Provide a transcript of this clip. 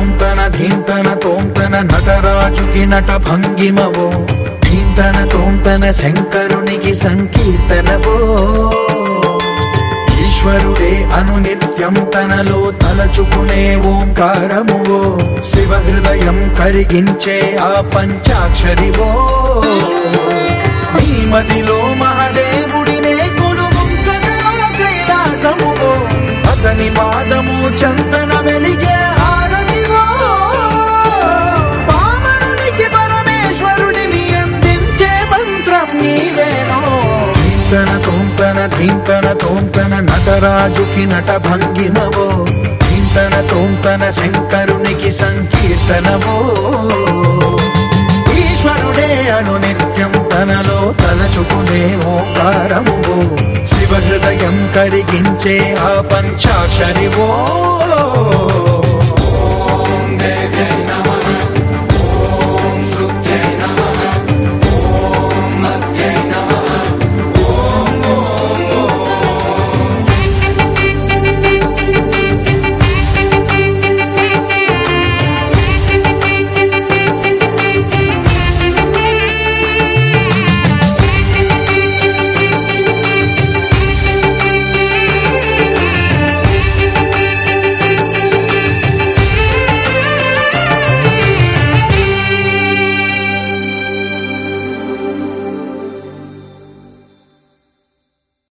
తోంతన ధీంతన తోంతన నటరాజుకి నట భంగిమవో ధీంతన తోంతన శంకరునికి సంకీర్తనవో ఈశ్వరుడే అనునిత్యం తనలో తలచుకునే ఓంకారమువో శివ హృదయం కరిగించే ఆ పంచాక్షరివో నీ మదిలో మహదేవుడినే కొలువుంచగా కైలాసమువో అతని పాదము చందన వెలిగే హారతివో పావనునికి పరమేశ్వరుడిని అందించే మంత్రం నీవేనో ధీంతన తోంతన ధీంతన తోంతన నటరాజుకి నట భంగిమవో ధీంతన తోంతన శంకరునికి సంకీర్తనవో ఈశ్వరుడే అనునిత్యం తనలో తలచుకునే ఓంకారమువో శివ హృదయం కరిగించే ఆ పంచాక్షరివో